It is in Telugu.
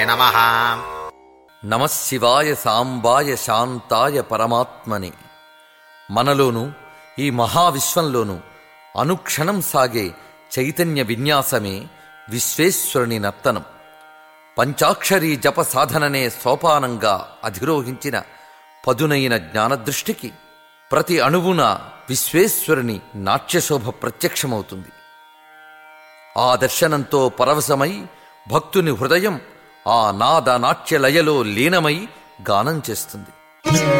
నమ నమశివాయ సాంబాయ శాంతాయ పరమాత్మని మనలోను ఈ మహావిశ్వంలోను అనుక్షణం సాగే చైతన్య విన్యాసమే విశ్వేశ్వరుని నర్తనం పంచాక్షరీ జప సాధననే సోపానంగా అధిరోహించిన పదునైన జ్ఞానదృష్టికి ప్రతి అణువున విశ్వేశ్వరుని నాట్యశోభ ప్రత్యక్షమవుతుంది ఆ దర్శనంతో పరవశమై భక్తుని హృదయం ఆ నాద నాట్యలయలో లీనమై గానం చేస్తుంది